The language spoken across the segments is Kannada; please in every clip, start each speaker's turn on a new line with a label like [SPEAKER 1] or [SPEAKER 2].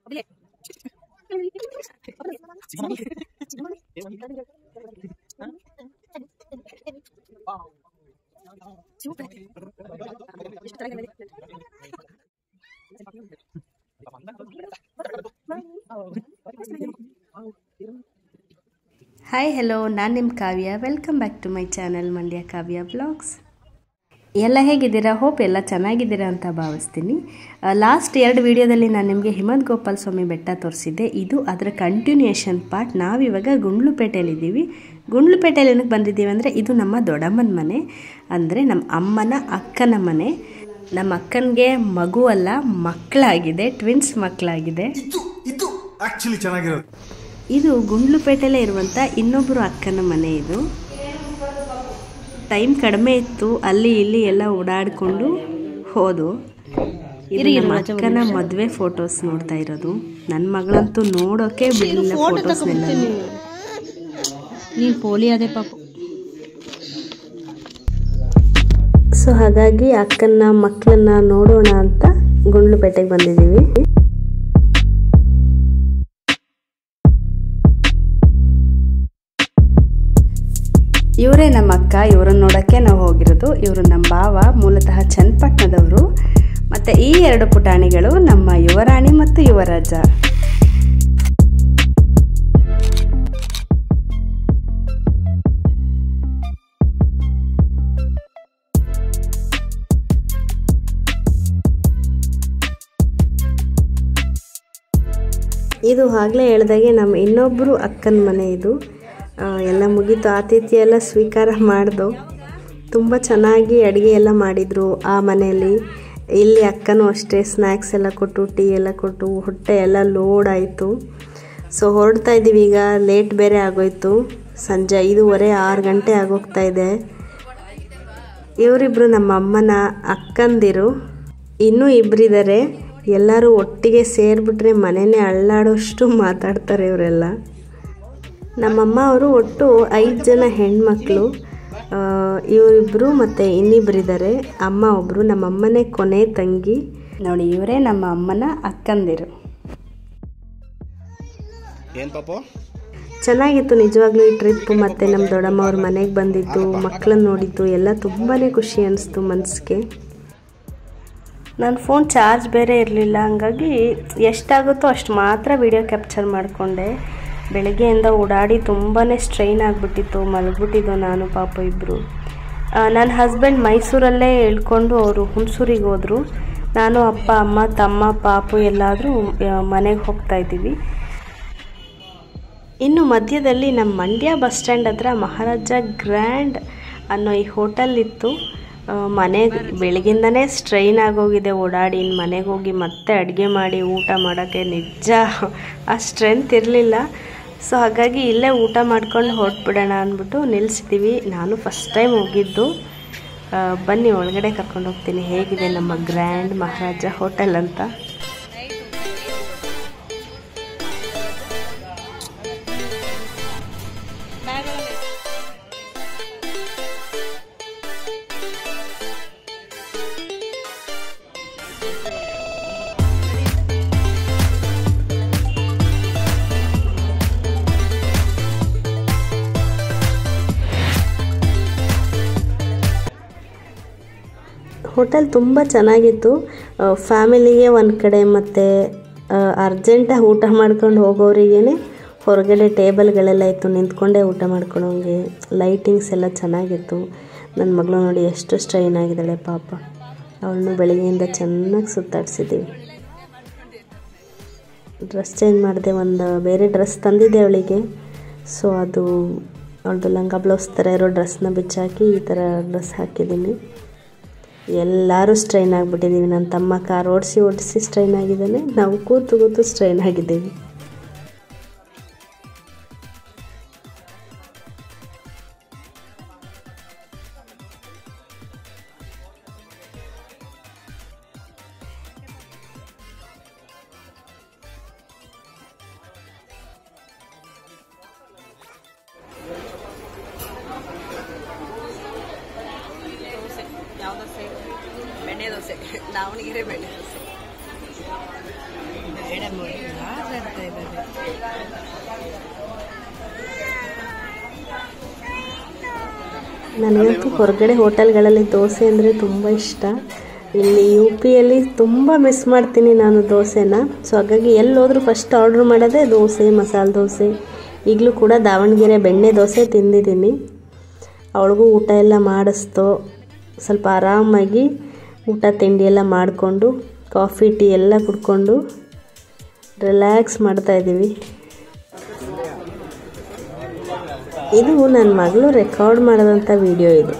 [SPEAKER 1] ಹಾಯ್ ಹಲೋ ನಾನು ನಿಮ್ಮ Kavya welcome back to my channel Mandya Kavya blogs ಎಲ್ಲ ಹೇಗಿದ್ದೀರಾ ಹೋಪ್ ಎಲ್ಲ ಚೆನ್ನಾಗಿದ್ದೀರಾ ಅಂತ ಭಾವಿಸ್ತೀನಿ ಲಾಸ್ಟ್ ಎರಡು ವಿಡಿಯೋದಲ್ಲಿ ನಾನು ನಿಮಗೆ ಹಿಮಂತ್ ಗೋಪಾಲ್ ಸ್ವಾಮಿ ಬೆಟ್ಟ ತೋರಿಸಿದ್ದೆ ಇದು ಅದರ ಕಂಟಿನ್ಯೂಯೇಷನ್ ಪಾರ್ಟ್ ನಾವಿವಾಗ ಗುಂಡ್ಲುಪೇಟೆಯಲ್ಲಿದ್ದೀವಿ ಗುಂಡ್ಲುಪೇಟೆಯಲ್ಲಿ ಏನಕ್ಕೆ ಬಂದಿದ್ದೀವಿ ಅಂದರೆ ಇದು ನಮ್ಮ ದೊಡ್ಡಮ್ಮನ ಮನೆ ಅಂದರೆ ನಮ್ಮ ಅಮ್ಮನ ಅಕ್ಕನ ಮನೆ ನಮ್ಮ ಅಕ್ಕನಿಗೆ ಮಗು ಅಲ್ಲ ಮಕ್ಕಳಾಗಿದೆ ಟ್ವಿನ್ಸ್ ಮಕ್ಕಳಾಗಿದೆ
[SPEAKER 2] ಇದು ಇದು ಆಕ್ಚುಲಿ ಚೆನ್ನಾಗಿರೋದು
[SPEAKER 1] ಇದು ಗುಂಡ್ಲುಪೇಟೆಲೇ ಇರುವಂಥ ಇನ್ನೊಬ್ಬರು ಅಕ್ಕನ ಮನೆ ಇದು ಟೈಮ್ ಕಡಿಮೆ ಇತ್ತು ಅಲ್ಲಿ ಇಲ್ಲಿ ಎಲ್ಲ ಓಡಾಡಿಕೊಂಡು ಹೋದು ಇದು ನಮ್ಮ ಅಕ್ಕನ ಮದುವೆ ಫೋಟೋಸ್ ನೋಡ್ತಾ ಇರೋದು ನನ್ನ ಮಗಳಂತೂ ನೋಡೋಕೆ ಬಿಡಲಿಲ್ಲ ಫೋಟೋಸ್ನೆಲ್ಲ
[SPEAKER 3] ನೀನು ಪೋಲಿ ಅದೇ ಪಾಪು
[SPEAKER 1] ಸೊ ಹಾಗಾಗಿ ಅಕ್ಕನ ಮಕ್ಕಳನ್ನ ನೋಡೋಣ ಅಂತ ಗುಂಡ್ಲುಪೇಟೆಗೆ ಬಂದಿದ್ದೀವಿ ಇವರೇ ನಮ್ಮ ಅಕ್ಕ ಇವರನ್ನ ನೋಡೋಕ್ಕೆ ನಾವು ಹೋಗಿರೋದು ಇವರು ನಮ್ಮ ಭಾವ ಮೂಲತಃ ಚನ್ನಪಟ್ಟಣದವರು ಮತ್ತು ಈ ಎರಡು ಪುಟಾಣಿಗಳು ನಮ್ಮ ಯುವರಾಣಿ ಮತ್ತು ಯುವರಾಜ ಇದು ಆಗಲೇ ಹೇಳ್ದಾಗೆ ನಮ್ಮ ಇನ್ನೊಬ್ಬರು ಅಕ್ಕನ ಮನೆ ಇದು ಆ, ಎಲ್ಲ ಮುಗೀತು ಆತಿಥ್ಯ ಎಲ್ಲ ಸ್ವೀಕಾರ ಮಾಡ್ದು ತುಂಬ ಚೆನ್ನಾಗಿ ಅಡುಗೆ ಎಲ್ಲ ಮಾಡಿದರು ಆ ಮನೆಯಲ್ಲಿ ಇಲ್ಲಿ ಅಕ್ಕನೂ ಅಷ್ಟೇ ಸ್ನ್ಯಾಕ್ಸ್ ಎಲ್ಲ ಕೊಟ್ಟು ಟೀ ಎಲ್ಲ ಕೊಟ್ಟು ಹೊಟ್ಟೆ ಎಲ್ಲ ಲೋಡ್ ಆಯಿತು ಸೊ ಹೊರಡ್ತಾ ಇದ್ದೀವಿ ಈಗ ಲೇಟ್ ಬೇರೆ ಆಗೋಯ್ತು ಸಂಜೆ ಐದೂವರೆ ಆರು ಗಂಟೆ ಆಗೋಗ್ತಾ ಇದೆ ಇವರಿಬ್ಬರು ನಮ್ಮ ಅಮ್ಮನ ಅಕ್ಕಂದಿರು ಇನ್ನೂ ಇಬ್ಬರಿದ್ದಾರೆ ಎಲ್ಲರೂ ಒಟ್ಟಿಗೆ ಸೇರಿಬಿಟ್ರೆ ಮನೆಯೇ ಅಳ್ಳಾಡೋಷ್ಟು ಮಾತಾಡ್ತಾರೆ ಇವರೆಲ್ಲ ನಮ್ಮಮ್ಮ ಅವರು ಒಟ್ಟು ಐದು ಜನ ಹೆಣ್ಮಕ್ಳು ಆ, ಇವರಿಬ್ಬರು ಮತ್ತು ಇನ್ನಿಬ್ಬರಿದ್ದಾರೆ ಅಮ್ಮ ಒಬ್ಬರು ನಮ್ಮಮ್ಮನೇ ಕೊನೆ ತಂಗಿ ನೋಡಿ ಇವರೇ ನಮ್ಮ ಅಮ್ಮನ ಅಕ್ಕಂದಿರು
[SPEAKER 2] ಏನ್ ಪಾಪು
[SPEAKER 1] ಚೆನ್ನಾಗಿತ್ತು ನಿಜವಾಗ್ಲೂ ಈ ಟ್ರಿಪ್ ಮತ್ತು ನಮ್ಮ ದೊಡ್ಡಮ್ಮ ಅವ್ರ ಮನೆಗೆ ಬಂದಿದ್ದು ಮಕ್ಕಳನ್ನ ನೋಡಿದ್ದು ಎಲ್ಲ ತುಂಬಾ ಖುಷಿ ಅನಿಸ್ತು ಮನಸ್ಸಿಗೆ ನನ್ನ ಫೋನ್ ಚಾರ್ಜ್ ಬೇರೆ ಇರಲಿಲ್ಲ ಹಂಗಾಗಿ ಎಷ್ಟಾಗುತ್ತೋ ಅಷ್ಟು ಮಾತ್ರ ವಿಡಿಯೋ ಕ್ಯಾಪ್ಚರ್ ಮಾಡಿಕೊಂಡೆ ಬೆಳಗ್ಗೆಯಿಂದ ಓಡಾಡಿ ತುಂಬಾ ಸ್ಟ್ರೈನ್ ಆಗಿಬಿಟ್ಟಿತ್ತು ಮಲಗ್ಬಿಟ್ಟಿದ್ದು ನಾನು ಪಾಪ ಇಬ್ಬರು ನನ್ನ ಹಸ್ಬೆಂಡ್ ಮೈಸೂರಲ್ಲೇ ಇಳ್ಕೊಂಡು ಅವರು ಹುಣಸೂರಿಗೆ ಹೋದರು ನಾನು ಅಪ್ಪ ಅಮ್ಮ ತಮ್ಮ ಪಾಪು ಎಲ್ಲಾದರೂ ಮನೆಗೆ ಹೋಗ್ತಾ ಇದ್ದೀವಿ ಇನ್ನು ಮಧ್ಯದಲ್ಲಿ ನಮ್ಮ ಮಂಡ್ಯ ಬಸ್ ಸ್ಟ್ಯಾಂಡ್ ಹತ್ರ ಮಹಾರಾಜ ಗ್ರ್ಯಾಂಡ್ ಅನ್ನೋ ಈ ಹೋಟೆಲ್ ಇತ್ತು ಮನೆಗೆ ಬೆಳಗಿಂದನೇ ಸ್ಟ್ರೈನ್ ಆಗೋಗಿದೆ ಓಡಾಡಿ ಇನ್ನು ಮನೆಗೆ ಹೋಗಿ ಮತ್ತೆ ಅಡುಗೆ ಮಾಡಿ ಊಟ ಮಾಡೋಕ್ಕೆ ನಿಜ ಆ ಸ್ಟ್ರೆಂತ್ ಇರಲಿಲ್ಲ ಸೊ ಹಾಗಾಗಿ ಇಲ್ಲೇ ಊಟ ಮಾಡ್ಕೊಂಡು ಹೊರಟ್ಬಿಡೋಣ ಅಂದ್ಬಿಟ್ಟು ನಿಲ್ಲಿಸಿದ್ದೀವಿ ನಾನು ಫಸ್ಟ್ ಟೈಮ್ ಹೋಗಿದ್ದು ಆ, ಬನ್ನಿ ಒಳಗಡೆ ಕರ್ಕೊಂಡು ಹೋಗ್ತೀನಿ ಹೇಗಿದೆ ನಮ್ಮ ಗ್ರ್ಯಾಂಡ್ ಮಹಾರಾಜ ಹೋಟೆಲ್ ಅಂತ ಹೋಟೆಲ್ ತುಂಬ ಚೆನ್ನಾಗಿತ್ತು ಫ್ಯಾಮಿಲಿಗೆ ಒಂದು ಕಡೆ ಮತ್ತು ಅರ್ಜೆಂಟಾಗಿ ಊಟ ಮಾಡ್ಕೊಂಡು ಹೋಗೋರಿಗೇ ಹೊರಗಡೆ ಟೇಬಲ್ಗಳೆಲ್ಲ ಇತ್ತು ನಿಂತ್ಕೊಂಡೇ ಊಟ ಮಾಡ್ಕೊಳೋಂಗೆ ಲೈಟಿಂಗ್ಸ್ ಎಲ್ಲ ಚೆನ್ನಾಗಿತ್ತು ನನ್ನ ಮಗಳು ನೋಡಿ ಎಷ್ಟು ಸ್ಟ್ರೈನ್ ಆಗಿದ್ದಾಳೆ ಪಾಪ ಅವಳನ್ನು ಬೆಳಗ್ಗೆಯಿಂದ ಚೆನ್ನಾಗಿ ಸುತ್ತಾಡ್ಸಿದ್ದೀವಿ ಡ್ರೆಸ್ ಚೇಂಜ್ ಮಾಡಿದೆ ಒಂದು ಬೇರೆ ಡ್ರೆಸ್ ತಂದಿದ್ದೆ ಅವಳಿಗೆ ಸೊ ಅದು ಅವಳದು ಲಂಗ ಬ್ಲೌಸ್ ಥರ ಇರೋ ಡ್ರೆಸ್ನ ಬಿಚ್ಚಾಕಿ ಈ ಥರ ಡ್ರೆಸ್ ಹಾಕಿದ್ದೀನಿ ಎಲ್ಲರೂ ಸ್ಟ್ರೈನ್ ಆಗಿಬಿಟ್ಟಿದ್ದೀವಿ ನನ್ನ ತಮ್ಮ ಕಾರ್ ಓಡಿಸಿ ಓಡಿಸಿ ಸ್ಟ್ರೈನ್ ಆಗಿದ್ದಾನೆ ನಾವು ಕೂತು ಕೂತು ಸ್ಟ್ರೈನ್ ಆಗಿದ್ದೀವಿ
[SPEAKER 4] ಯಾವ ದೋಸೆ ಬೆಣ್ಣೆ ದೋಸೆ ದಾವಣಗೆರೆ ಬೆಣ್ಣೆ ದೋಸೆ
[SPEAKER 1] ನನಗಂತೂ ಹೊರಗಡೆ ಹೋಟೆಲ್ಗಳಲ್ಲಿ ದೋಸೆ ಅಂದರೆ ತುಂಬ ಇಷ್ಟ ಇಲ್ಲಿ ಯು ಪಿಯಲ್ಲಿ ತುಂಬ ಮಿಸ್ ಮಾಡ್ತೀನಿ ನಾನು ದೋಸೆನ ಸೊ ಹಾಗಾಗಿ ಎಲ್ಲೋದ್ರೂ ಫಸ್ಟ್ ಆರ್ಡ್ರ್ ಮಾಡೋದೇ ದೋಸೆ ಮಸಾಲೆ ದೋಸೆ ಈಗಲೂ ಕೂಡ ದಾವಣಗೆರೆ ಬೆಣ್ಣೆ ದೋಸೆ ತಿಂದಿದ್ದೀನಿ ಅವಳಿಗೂ ಊಟ ಎಲ್ಲ ಮಾಡಿಸ್ತೋ ಸ್ವಲ್ಪ ಆರಾಮಾಗಿ ಊಟ ತಿಂಡಿ ಎಲ್ಲ ಮಾಡಿಕೊಂಡು ಕಾಫಿ ಟೀ ಎಲ್ಲ ಕುಡ್ಕೊಂಡು ರಿಲ್ಯಾಕ್ಸ್ ಮಾಡ್ತಾಯಿದ್ದೀವಿ ಇದು ನನ್ನ ಮಗಳು ರೆಕಾರ್ಡ್ ಮಾಡೋದಂಥ ವಿಡಿಯೋ ಇದು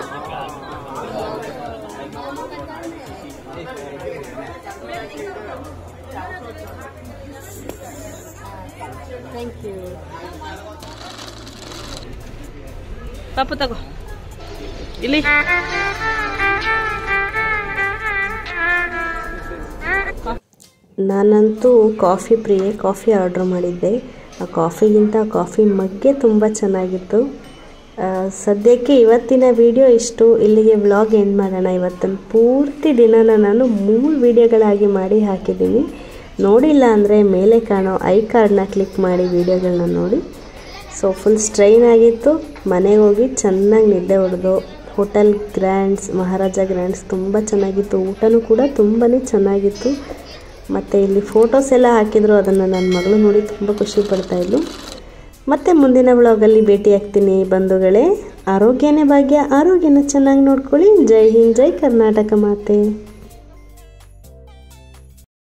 [SPEAKER 3] ಪಾಪು ತಗೋ ಇಲ್ಲಿ
[SPEAKER 1] ನಾನಂತೂ ಕಾಫಿ ಪ್ರಿಯೆ ಕಾಫಿ ಆರ್ಡ್ರ್ ಮಾಡಿದ್ದೆ ಆ ಕಾಫಿಗಿಂತ ಕಾಫಿ ಮಗ್ಗೆ ತುಂಬ ಚೆನ್ನಾಗಿತ್ತು ಆ, ಸದ್ಯಕ್ಕೆ ಇವತ್ತಿನ ವಿಡಿಯೋ ಇಷ್ಟು ಇಲ್ಲಿಗೆ ವ್ಲಾಗ್ ಎಂಡ್ ಮಾಡೋಣ ಇವತ್ತಿನ ಪೂರ್ತಿ ದಿನನ ನಾನು ಮೂರು ವಿಡಿಯೋಗಳಾಗಿ ಮಾಡಿ ಹಾಕಿದ್ದೀನಿ ನೋಡಿಲ್ಲ ಅಂದರೆ ಮೇಲೆ ಕಾಣೋ ಐ ಕಾರ್ಡ್ನ ಕ್ಲಿಕ್ ಮಾಡಿ ವಿಡಿಯೋಗಳನ್ನ ನೋಡಿ ಸೊ ಫುಲ್ ಸ್ಟ್ರೈನ್ ಆಗಿತ್ತು ಮನೆಗೆ ಹೋಗಿ ಚೆನ್ನಾಗಿ ನಿದ್ದೆ ಹೊಡೆದು ಹೋಟೆಲ್ ಗ್ರ್ಯಾಂಡ್ಸ್ ಮಹಾರಾಜ ಗ್ರ್ಯಾಂಡ್ಸ್ ತುಂಬ ಚೆನ್ನಾಗಿತ್ತು ಊಟನೂ ಕೂಡ ತುಂಬಾ ಚೆನ್ನಾಗಿತ್ತು ಮತ್ತು ಇಲ್ಲಿ ಫೋಟೋಸ್ ಎಲ್ಲ ಹಾಕಿದ್ರು ಅದನ್ನು ನನ್ನ ಮಗಳು ನೋಡಿ ತುಂಬ ಖುಷಿ ಪಡ್ತಾಯಿದ್ಲು ಮತ್ತೆ ಮುಂದಿನ ವ್ಲಾಗಲ್ಲಿ ಭೇಟಿ ಆಗ್ತೀನಿ ಬಂಧುಗಳೇ ಆರೋಗ್ಯನೇ ಭಾಗ್ಯ ಆರೋಗ್ಯನ ಚೆನ್ನಾಗಿ ನೋಡ್ಕೊಳ್ಳಿ ಜೈ ಹಿಂದ್ ಜೈ ಕರ್ನಾಟಕ ಮಾತೆ